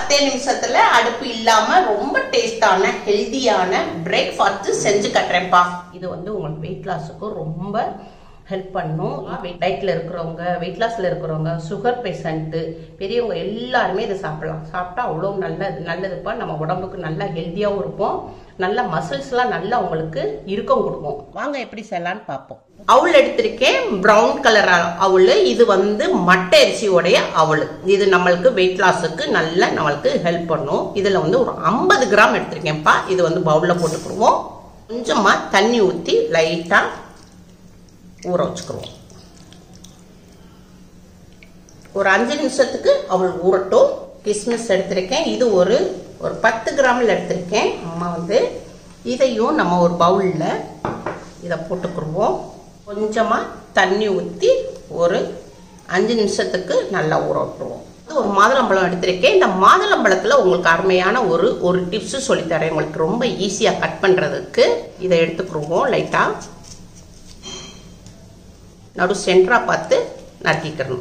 பத்தே நிமிஷத்துல அடுப்பு இல்லாம ரொம்ப டேஸ்டான ஹெல்தியான பிரேக்ஃபாஸ்ட் செஞ்சு கட்டுறேன்ப்பா இது வந்து உங்களுக்கு வெயிட் லாஸுக்கு ரொம்ப ஹெல்ப் பண்ணும் டயட்ல இருக்கிறவங்க வெயிட் லாஸ்ல இருக்கிறவங்க சுகர் பேஷண்ட்டு பெரியவங்க எல்லாருமே இதை சாப்பிடலாம் சாப்பிட்டா அவ்வளோ நல்லது நல்லதுப்பா நம்ம உடம்புக்கு நல்லா ஹெல்த்தியாகவும் இருப்போம் நல்ல மசில்ஸ்லாம் நல்லா உங்களுக்கு இறுக்கம் கொடுக்கும் வாங்க எப்படி செய்யலாம்னு பார்ப்போம் அவுள் எடுத்திருக்கேன் ப்ரௌன் கலர் அவுள் இது வந்து மட்டை அரிசியோடைய அவுள் இது நம்மளுக்கு வெயிட் லாஸுக்கு நல்ல நம்மளுக்கு ஹெல்ப் பண்ணும் இதில் வந்து ஒரு ஐம்பது கிராம் எடுத்திருக்கேன்ப்பா இது வந்து பவுலில் போட்டுக்கிடுவோம் கொஞ்சமாக தண்ணி ஊற்றி லைட்டாக ஊற வச்சுக்கிடுவோம் ஒரு அஞ்சு நிமிஷத்துக்கு அவள் ஊறட்டும் கிஸ்மிஸ் எடுத்திருக்கேன் இது ஒரு ஒரு பத்து கிராமில் எடுத்திருக்கேன் அம்மா வந்து இதையும் நம்ம ஒரு பவுலில் இதை போட்டுக்கிடுவோம் கொஞ்சமாக தண்ணி ஊற்றி ஒரு அஞ்சு நிமிஷத்துக்கு நல்லா ஊற விட்டுருவோம் ஒரு மாதுளம்பழம் எடுத்திருக்கேன் இந்த மாதுளம்பழத்தில் உங்களுக்கு அருமையான ஒரு ஒரு டிப்ஸு சொல்லித்தரேன் உங்களுக்கு ரொம்ப ஈஸியாக கட் பண்ணுறதுக்கு இதை எடுத்துக்கிடுவோம் லைட்டாக நடு சென்டரா பார்த்து நறுக்கிக்கிறணும்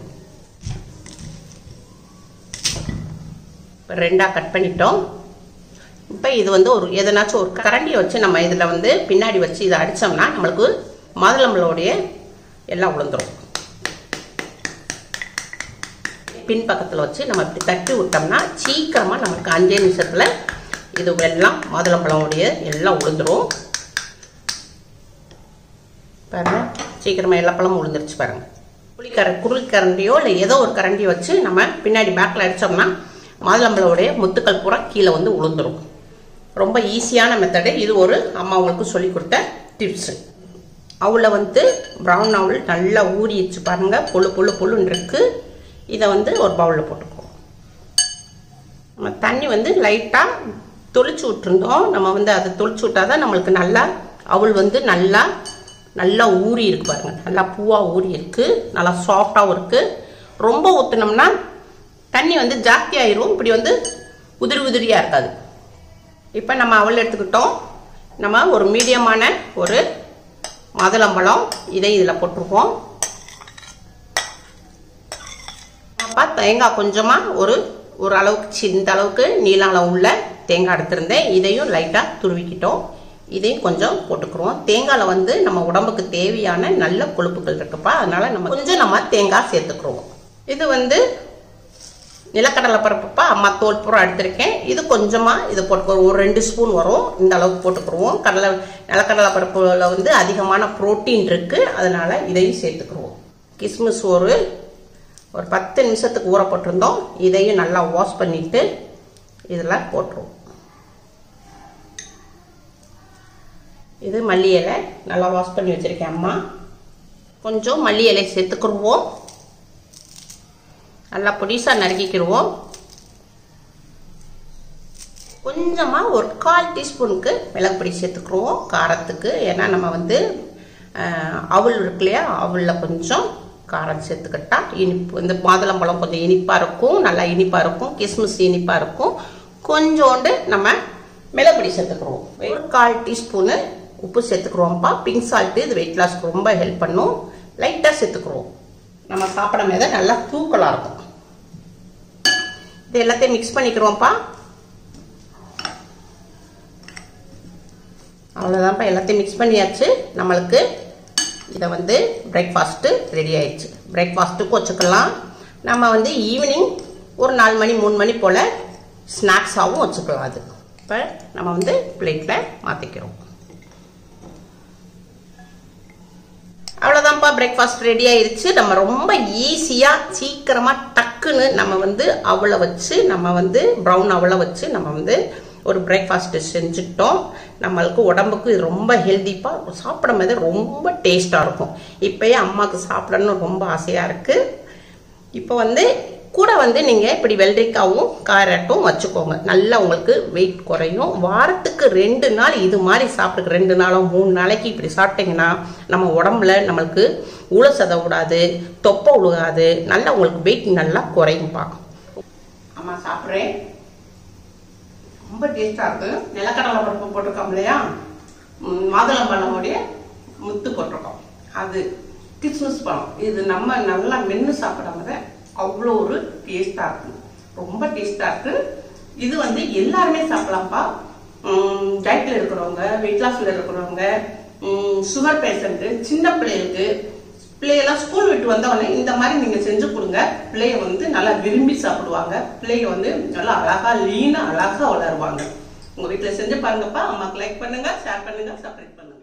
இப்போ ரெண்டாக கட் பண்ணிட்டோம் இப்போ இது வந்து ஒரு எதனாச்சும் ஒரு கரண்டியை வச்சு நம்ம இதில் வந்து பின்னாடி வச்சு இதை அடித்தோம்னா நம்மளுக்கு மாதுளம்பழோடைய எல்லாம் உளுந்துரும் பின் பக்கத்தில் வச்சு நம்ம இப்படி தட்டி விட்டோம்னா சீக்கிரமாக நமக்கு அஞ்சே நிமிஷத்தில் இது எல்லாம் மாதுளம்பழமுடைய எல்லாம் உளுந்துரும் பாருங்க சீக்கிரமாக எல்லா பழமும் உளுந்துருச்சு பாருங்க புளிக்கர குருள் கரண்டியோ இல்லை ஏதோ ஒரு கரண்டியை வச்சு நம்ம பின்னாடி பேக்கில் அடித்தோம்னா மாதுளம்பழோடைய முத்துக்கள் பூரா கீழே வந்து உளுந்துரும் ரொம்ப ஈஸியான மெத்தடு இது ஒரு அம்மா உங்களுக்கு சொல்லி கொடுத்த டிப்ஸு அவளை வந்து ப்ரௌன் அவள் நல்லா ஊறிச்சு பாருங்க பொழு பொழு பொழுன்னு இருக்கு இதை வந்து ஒரு பவுலில் போட்டுக்குவோம் நம்ம தண்ணி வந்து லைட்டாக தொளிச்சு விட்டுருந்தோம் நம்ம வந்து அதை தொளிச்சு விட்டாதான் நம்மளுக்கு நல்லா அவள் வந்து நல்லா நல்லா ஊறி இருக்கு பாருங்க நல்லா பூவாக ஊறி இருக்கு நல்லா சாஃப்டாகவும் இருக்கு ரொம்ப ஊற்றினோம்னா தண்ணி வந்து ஜாஸ்தி ஆயிரும் இப்படி வந்து உதிரி உதிரியாக இருக்காது இப்போ நம்ம அவள் எடுத்துக்கிட்டோம் நம்ம ஒரு மீடியமான ஒரு மாதுளம்பழம் இதை இதில் போட்டிருக்கோம் அப்பா தேங்காய் கொஞ்சமாக ஒரு ஒரு அளவுக்கு இந்த அளவுக்கு நீள அளவு உள்ள தேங்காய் எடுத்திருந்தேன் இதையும் லைட்டாக துருவிக்கிட்டோம் இதையும் கொஞ்சம் போட்டுக்கிறோம் தேங்காயில் வந்து நம்ம உடம்புக்கு தேவையான நல்ல கொழுப்புகள் இருக்குப்பா அதனால நம்ம கொஞ்சம் நம்ம தேங்காய் சேர்த்துக்கிறோம் இது வந்து நிலக்கடலை பருப்புப்பா அம்மா தோல் பூரா எடுத்திருக்கேன் இது கொஞ்சமாக இது போட்டுக்கிறோம் ஒரு ரெண்டு ஸ்பூன் வரும் இந்த அளவுக்கு போட்டுக்கிடுவோம் கடலை நிலக்கடலை பருப்புல வந்து அதிகமான புரோட்டீன் இருக்கு அதனால இதையும் சேர்த்துக்கிடுவோம் கிஸ்மிஸ் ஒரு ஒரு பத்து நிமிஷத்துக்கு ஊற போட்டிருந்தோம் இதையும் நல்லா வாஷ் பண்ணிட்டு இதில் போட்டுருவோம் இது மல்லி இலை நல்லா வாஷ் பண்ணி வச்சிருக்கேன் அம்மா கொஞ்சம் மல்லி இலை சேர்த்துக்கிடுவோம் நல்லா பொடிசாக நறுக்கிக்கிடுவோம் கொஞ்சமாக ஒரு கால் டீஸ்பூனுக்கு மிளகு பொடி சேர்த்துக்கிடுவோம் காரத்துக்கு ஏன்னா நம்ம வந்து அவள் இருக்கு இல்லையா அவளில் கொஞ்சம் காரம் சேர்த்துக்கிட்டா இனிப்பு இந்த மாதுளம்பழம் கொஞ்சம் இனிப்பாக இருக்கும் நல்லா இனிப்பாக இருக்கும் கிஸ்மிஸ் இனிப்பாக இருக்கும் கொஞ்சோண்டு நம்ம மிளகுப்பொடி சேர்த்துக்கிறோம் ஒரு கால் டீஸ்பூனு உப்பு சேர்த்துக்கிறோம்ப்பா பிங்க் சால்ட்டு இது வெயிட் லாஸ்க்கு ரொம்ப ஹெல்ப் பண்ணும் லைட்டாக சேர்த்துக்கிறோம் நம்ம சாப்பிடும் போது நல்லா தூக்கலாக இருக்கும் இது எல்லாத்தையும் மிக்ஸ் பண்ணிக்கிறோம்ப்பா அவ்வளோதான்ப்பா எல்லாத்தையும் மிக்ஸ் பண்ணியாச்சு நம்மளுக்கு இதை வந்து பிரேக்ஃபாஸ்ட்டு ரெடி ஆயிடுச்சு பிரேக்ஃபாஸ்ட்டுக்கும் வச்சுக்கலாம் நம்ம வந்து ஈவினிங் ஒரு நாலு மணி மூணு மணி போல் ஸ்நாக்ஸாகவும் வச்சுக்கலாம் அது இப்போ நம்ம வந்து பிளேட்டில் மாற்றிக்கிறோம் அவ்வளோதான்ப்பா பிரேக்ஃபாஸ்ட் ரெடி ஆயிருச்சு நம்ம ரொம்ப ஈஸியாக சீக்கிரமாக டக்குன்னு நம்ம வந்து அவளை வச்சு நம்ம வந்து ப்ரௌன் அவளை வச்சு நம்ம வந்து ஒரு பிரேக்ஃபாஸ்ட் செஞ்சுட்டோம் நம்மளுக்கு உடம்புக்கு இது ரொம்ப ஹெல்திப்பா சாப்பிடும் போது ரொம்ப டேஸ்டாக இருக்கும் இப்போயே அம்மாவுக்கு சாப்பிடணும்னு ரொம்ப ஆசையாக இருக்குது இப்போ வந்து கூட வந்து நீங்கள் இப்படி வெள்ளரிக்காவும் கேரட்டும் வச்சுக்கோங்க நல்லா உங்களுக்கு வெயிட் குறையும் வாரத்துக்கு ரெண்டு நாள் இது மாதிரி சாப்பிட்டுக்க ரெண்டு நாளோ மூணு நாளைக்கு இப்படி சாப்பிட்டீங்கன்னா நம்ம உடம்புல நம்மளுக்கு உள சத விடாது தொப்பை உழுகாது நல்லா உங்களுக்கு வெயிட் நல்லா குறையும்பா அம்மா சாப்பிட்றேன் ரொம்ப டேஸ்டாக இருக்கு நிலக்கடலை பருப்பு போட்டிருக்கோம் இல்லையா மாதுளம்பழமுடைய முத்து போட்டிருக்கோம் அது கிஸ்மிஸ் பழம் இது நம்ம நல்லா மென்று சாப்பிடும் போது அவ்வளோ ஒரு டேஸ்டாக இருக்கு ரொம்ப டேஸ்டாக இருக்கு இது வந்து எல்லாருமே சாப்பிடலாம்ப்பா டயட்ல இருக்கிறவங்க வெயிட் லாஸ்ல இருக்கிறவங்க சுகர் பேஷண்ட் சின்ன பிள்ளைகளுக்கு பிள்ளையெல்லாம் ஸ்கூல் விட்டு வந்தவொடனே இந்த மாதிரி நீங்க செஞ்சு கொடுங்க பிள்ளைய வந்து நல்லா விரும்பி சாப்பிடுவாங்க பிள்ளைய வந்து நல்லா அழகா லீனா அழகா வளருவாங்க உங்க வீட்டுல செஞ்சு பாருங்கப்பா அம்மாக்கு லைக் பண்ணுங்க ஷேர் பண்ணுங்க சப்ஸ்கிரைப் பண்ணுங்க